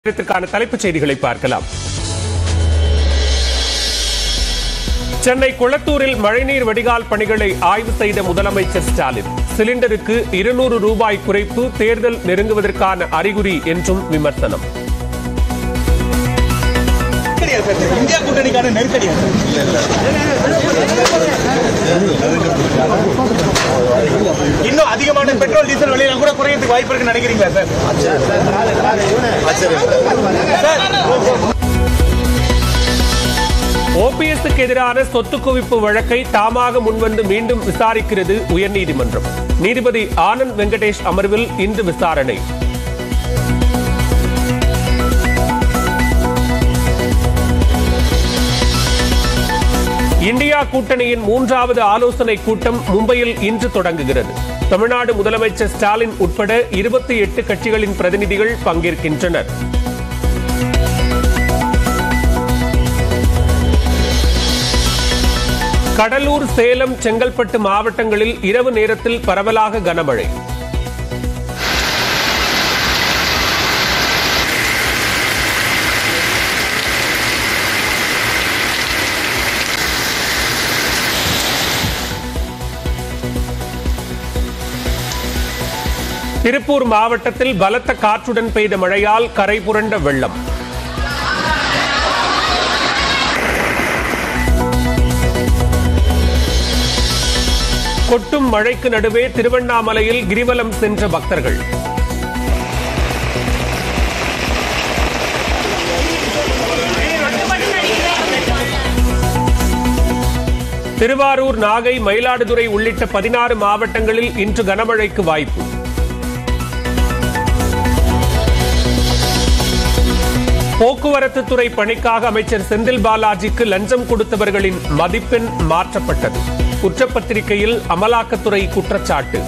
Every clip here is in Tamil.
நேரத்திற்கான தலைப்புச் செய்திகளை பார்க்கலாம் சென்னை குளத்தூரில் மழைநீர் வடிகால் பணிகளை ஆய்வு செய்த முதலமைச்சர் ஸ்டாலின் சிலிண்டருக்கு இருநூறு ரூபாய் குறைப்பு தேர்தல் நெருங்குவதற்கான அறிகுறி என்றும் விமர்சனம் நெருக்கடியா சார் இந்தியா கூட்டணிக்கான நெருக்கடியா சார் இன்னும் அதிகமான பெட்ரோல் டீசல் விலையெல்லாம் கூட குறையறதுக்கு வாய்ப்பு இருக்குன்னு நினைக்கிறீங்களா சார் சார் ஓபிஎஸ்க்கு எதிரான சொத்து குவிப்பு வழக்கை தாமாக முன்வந்து மீண்டும் விசாரிக்கிறது உயர்நீதிமன்றம் நீதிபதி ஆனந்த் வெங்கடேஷ் அமர்வில் இன்று விசாரணை இந்தியா கூட்டணியின் மூன்றாவது ஆலோசனை கூட்டம் மும்பையில் இன்று தொடங்குகிறது தமிழ்நாடு முதலமைச்சர் ஸ்டாலின் உட்பட இருபத்தி எட்டு கட்சிகளின் பிரதிநிதிகள் பங்கேற்கின்றனர் கடலூர் சேலம் செங்கல்பட்டு மாவட்டங்களில் இரவு நேரத்தில் பரவலாக கனமழை திருப்பூர் மாவட்டத்தில் பலத்த காற்றுடன் பெய்த மழையால் கரை புரண்ட வெள்ளம் கொட்டும் மழைக்கு நடுவே திருவண்ணாமலையில் கிரிவலம் சென்ற பக்தர்கள் திருவாரூர் நாகை மயிலாடுதுறை உள்ளிட்ட பதினாறு மாவட்டங்களில் இன்று கனமழைக்கு வாய்ப்பு போக்குவரத்து துறை பணிக்காக அமைச்சர் செந்தில் பாலாஜிக்கு லஞ்சம் கொடுத்தவர்களின் மதிப்பெண் மாற்றப்பட்டது குற்றப்பத்திரிகையில் அமலாக்கத்துறை குற்றச்சாட்டு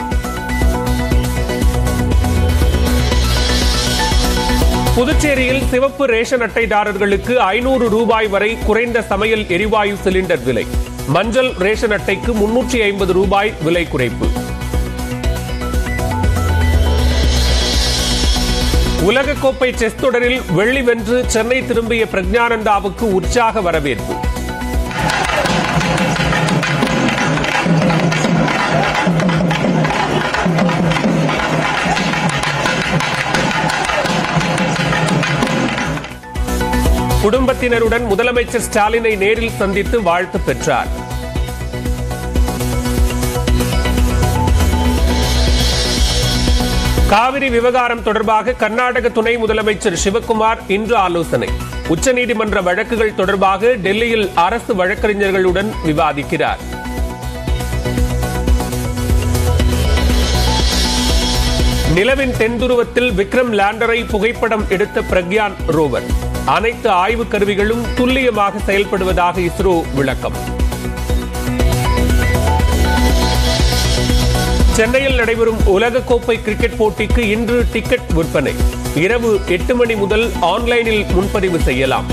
புதுச்சேரியில் சிவப்பு ரேஷன் அட்டைதாரர்களுக்கு ஐநூறு ரூபாய் வரை குறைந்த சமையல் எரிவாயு சிலிண்டர் விலை மஞ்சள் ரேஷன் அட்டைக்கு முன்னூற்றி ஐம்பது ரூபாய் விலை குறைப்பு உலகக்கோப்பை செஸ் தொடரில் வெள்ளி வென்று சென்னை திரும்பிய பிரக்ஞானந்தாவுக்கு உற்சாக வரவேற்பு குடும்பத்தினருடன் முதலமைச்சர் ஸ்டாலினை நேரில் சந்தித்து வாழ்த்து பெற்றார் காவிரி விவகாரம் தொடர்பாக கர்நாடக துணை முதலமைச்சர் சிவக்குமார் இன்று ஆலோசனை உச்சநீதிமன்ற வழக்குகள் தொடர்பாக டெல்லியில் அரசு வழக்கறிஞர்களுடன் விவாதிக்கிறார் நிலவின் தென்துருவத்தில் விக்ரம் லேண்டரை புகைப்படம் எடுத்த பிரக்யான் ரோவர் அனைத்து ஆய்வு கருவிகளும் துல்லியமாக செயல்படுவதாக இஸ்ரோ விளக்கம் சென்னையில் நடைபெறும் உலகக்கோப்பை கிரிக்கெட் போட்டிக்கு இன்று டிக்கெட் விற்பனை இரவு எட்டு மணி முதல் ஆன்லைனில் முன்பதிவு செய்யலாம்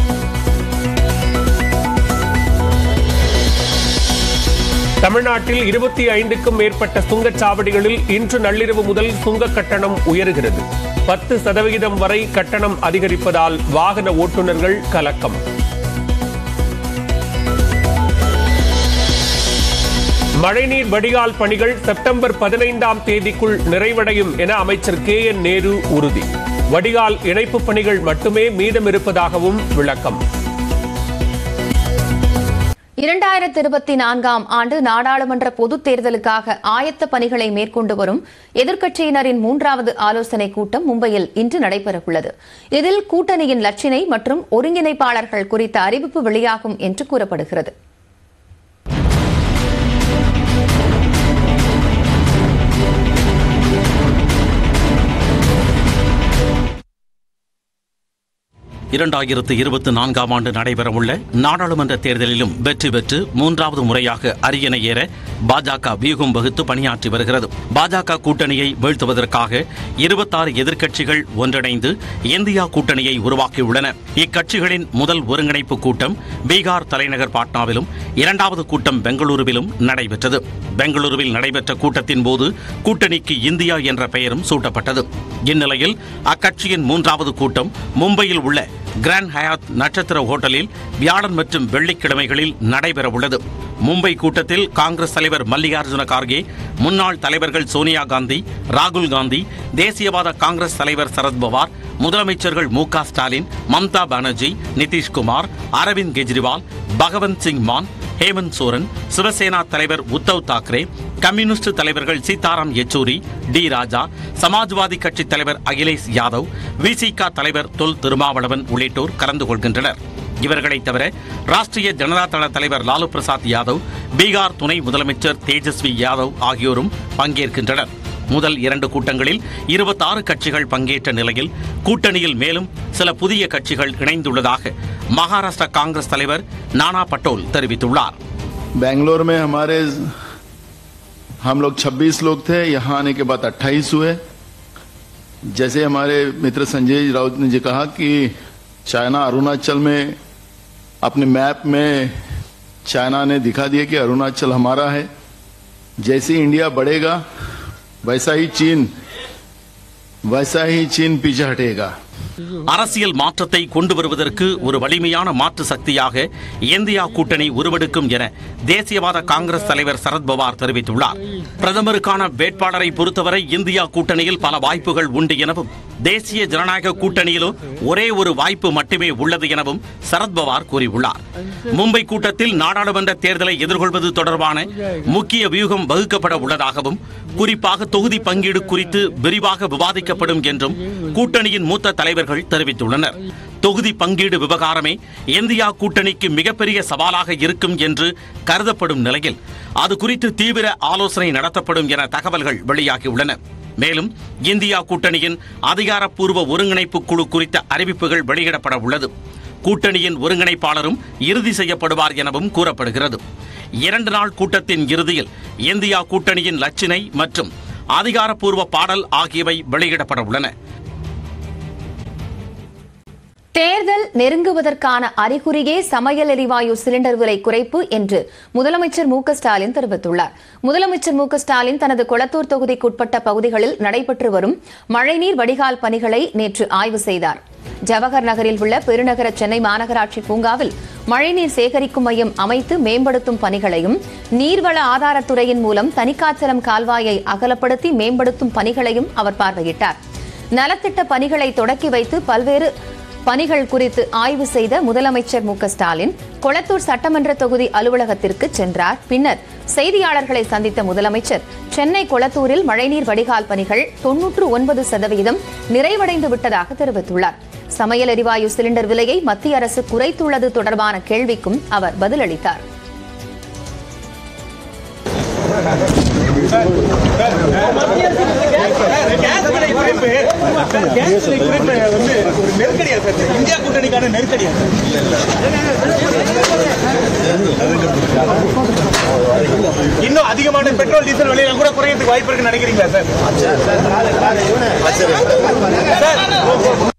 தமிழ்நாட்டில் இருபத்தி ஐந்துக்கும் மேற்பட்ட சுங்கச்சாவடிகளில் இன்று நள்ளிரவு முதல் சுங்க கட்டணம் உயருகிறது பத்து சதவிகிதம் வரை கட்டணம் அதிகரிப்பதால் வாகன ஓட்டுநர்கள் கலக்கம் மழைநீர் வடிகால் பணிகள் செப்டம்பர் பதினைந்தாம் தேதிக்குள் நிறைவடையும் என அமைச்சர் கே என் நேரு உறுதி வடிகால் இணைப்பு பணிகள் மட்டுமே மீதம் இருப்பதாகவும் விளக்கம் இரண்டாயிரத்தி இருபத்தி நான்காம் ஆண்டு நாடாளுமன்ற பொதுத் தேர்தலுக்காக ஆயத்த பணிகளை மேற்கொண்டு வரும் எதிர்க்கட்சியினரின் மூன்றாவது ஆலோசனைக் கூட்டம் மும்பையில் இன்று நடைபெறவுள்ளது இதில் கூட்டணியின் லட்சினை மற்றும் ஒருங்கிணைப்பாளர்கள் குறித்த அறிவிப்பு வெளியாகும் என்று கூறப்படுகிறது இரண்டாயிரத்து இருபத்தி நான்காம் ஆண்டு நடைபெறவுள்ள நாடாளுமன்ற தேர்தலிலும் வெற்றி பெற்று மூன்றாவது முறையாக அரியணை ஏற பாஜக வியூகம் வகுத்து பணியாற்றி வருகிறது பாஜக கூட்டணியை வீழ்த்துவதற்காக இருபத்தாறு எதிர்க்கட்சிகள் ஒன்றிணைந்து இந்தியா கூட்டணியை உருவாக்கியுள்ளன இக்கட்சிகளின் முதல் ஒருங்கிணைப்பு கூட்டம் பீகார் தலைநகர் பாட்னாவிலும் இரண்டாவது கூட்டம் பெங்களூருவிலும் நடைபெற்றது பெங்களூருவில் நடைபெற்ற கூட்டத்தின் போது கூட்டணிக்கு இந்தியா என்ற பெயரும் சூட்டப்பட்டது இந்நிலையில் அக்கட்சியின் மூன்றாவது கூட்டம் மும்பையில் உள்ள கிராண்ட் ஹயாத் நட்சத்திர ஹோட்டலில் வியாழன் மற்றும் வெள்ளிக்கிழமைகளில் நடைபெறவுள்ளது மும்பை கூட்டத்தில் காங்கிரஸ் தலைவர் மல்லிகார்ஜுன கார்கே முன்னாள் தலைவர்கள் சோனியா காந்தி ராகுல் காந்தி தேசியவாத காங்கிரஸ் தலைவர் சரத்பவார் முதலமைச்சர்கள் மு க ஸ்டாலின் மம்தா பானர்ஜி நிதிஷ்குமார் அரவிந்த் கெஜ்ரிவால் பகவந்த் சிங் மான் ஹேமந்த் சோரன் சிவசேனா தலைவர் உத்தவ் தாக்கரே கம்யூனிஸ்ட் தலைவர்கள் சீதாராம் யெச்சூரி டி ராஜா சமாஜ்வாதி கட்சி தலைவர் அகிலேஷ் யாதவ் விசிக தலைவர் தொல் திருமாவளவன் உள்ளிட்டோர் கலந்து கொள்கின்றனர் இவர்களைத் தவிர ராஷ்டிரிய ஜனதா தள தலைவர் லாலு பிரசாத் யாதவ் பீகார் துணை முதலமைச்சர் தேஜஸ்வி யாதவ் ஆகியோரும் பங்கேற்கின்றனர் முதல் இரண்டு கூட்டங்களில் இருபத்தாறு கட்சிகள் பங்கேற்ற நிலையில் கூட்டணியில் மேலும் சில புதிய கட்சிகள் இணைந்துள்ளதாக மகாராஷ்டிரா காங்கிரஸ் தலைவர் நானா பட்டோல் தெரிவித்துள்ளார் बेंगलोर में हमारे हम लोग 26 लोग थे यहां आने के बाद 28 हुए जैसे हमारे मित्र संजय राउत ने जी कहा कि चाइना अरुणाचल में अपने मैप में चाइना ने दिखा दिया कि अरुणाचल हमारा है जैसे इंडिया बढ़ेगा वैसा ही चीन वैसा ही चीन पीछे हटेगा அரசியல் மாற்றத்தை கொண்டு வருவதற்கு ஒரு வலிமையான மாற்று சக்தியாக இந்தியா கூட்டணி உருவெடுக்கும் என தேசியவாத காங்கிரஸ் தலைவர் சரத்பவார் தெரிவித்துள்ளார் பிரதமருக்கான வேட்பாளரை பொறுத்தவரை இந்தியா கூட்டணியில் பல வாய்ப்புகள் உண்டு எனவும் தேசிய ஜனநாயக கூட்டணியிலும் ஒரே ஒரு வாய்ப்பு மட்டுமே உள்ளது எனவும் சரத்பவார் கூறியுள்ளார் மும்பை கூட்டத்தில் நாடாளுமன்ற தேர்தலை எதிர்கொள்வது தொடர்பான முக்கிய வியூகம் வகுக்கப்பட உள்ளதாகவும் குறிப்பாக தொகுதி பங்கீடு குறித்து விரிவாக விவாதிக்கப்படும் என்றும் கூட்டணியின் மூத்த தலைவர்கள் தெரிவித்துள்ளனர் தொகுதி பங்கீடு விவகாரமே இந்தியா கூட்டணிக்கு மிகப்பெரிய சவாலாக இருக்கும் என்று கருதப்படும் நிலையில் அது குறித்து தீவிர ஆலோசனை நடத்தப்படும் என தகவல்கள் வெளியாகியுள்ளன மேலும் இந்தியா கூட்டணியின் அதிகாரப்பூர்வ ஒருங்கிணைப்பு குழு குறித்த அறிவிப்புகள் வெளியிடப்பட உள்ளது கூட்டணியின் ஒருங்கிணைப்பாளரும் இறுதி செய்யப்படுவார் எனவும் கூறப்படுகிறது இரண்டு நாள் கூட்டத்தின் இறுதியில் இந்தியா கூட்டணியின் லட்சினை மற்றும் அதிகாரப்பூர்வ பாடல் ஆகியவை வெளியிடப்பட உள்ளன தேர்தல் நெருங்குவதற்கான அறிகுறியே சமையல் எரிவாயு சிலிண்டர் விலை குறைப்பு என்று முதலமைச்சர் மு க ஸ்டாலின் தெரிவித்துள்ளார் முதலமைச்சர் மு க ஸ்டாலின் தனது கொளத்தூர் தொகுதிக்குட்பட்ட பகுதிகளில் நடைபெற்று வரும் மழைநீர் வடிகால் பணிகளை நேற்று ஆய்வு செய்தார் ஜவஹர் நகரில் உள்ள பெருநகர சென்னை மாநகராட்சி பூங்காவில் மழைநீர் சேகரிக்கும் மையம் அமைத்து மேம்படுத்தும் பணிகளையும் நீர்வள ஆதாரத்துறையின் மூலம் தனிக்காச்சலம் கால்வாயை அகலப்படுத்தி மேம்படுத்தும் பணிகளையும் அவர் பார்வையிட்டார் நலத்திட்ட பணிகளை தொடக்கி வைத்து பல்வேறு பணிகள் குறித்து ஆய்வு செய்த முதலமைச்சர் மு க ஸ்டாலின் கொளத்தூர் சட்டமன்ற தொகுதி அலுவலகத்திற்கு சென்றார் பின்னர் செய்தியாளர்களை சந்தித்த முதலமைச்சர் சென்னை கொளத்தூரில் மழைநீர் வடிகால் பணிகள் தொன்னூற்று ஒன்பது சதவீதம் நிறைவடைந்து விட்டதாக தெரிவித்துள்ளார் சமையல் எரிவாயு சிலிண்டர் விலையை மத்திய அரசு குறைத்துள்ளது தொடர்பான கேள்விக்கும் அவர் பதிலளித்தார் கேஸ் விலை குறைப்பு சார், கேஸ் விலை குறைப்பு வந்து ஒரு நெருக்கடியா சார் இந்தியா கூட்டணிக்கான நெருக்கடியா சார் இன்னும் அதிகமான பெட்ரோல் டீசல் விலைகள் கூட குறையறதுக்கு வாய்ப்பு இருக்குன்னு நினைக்கிறீங்களா சார் சார்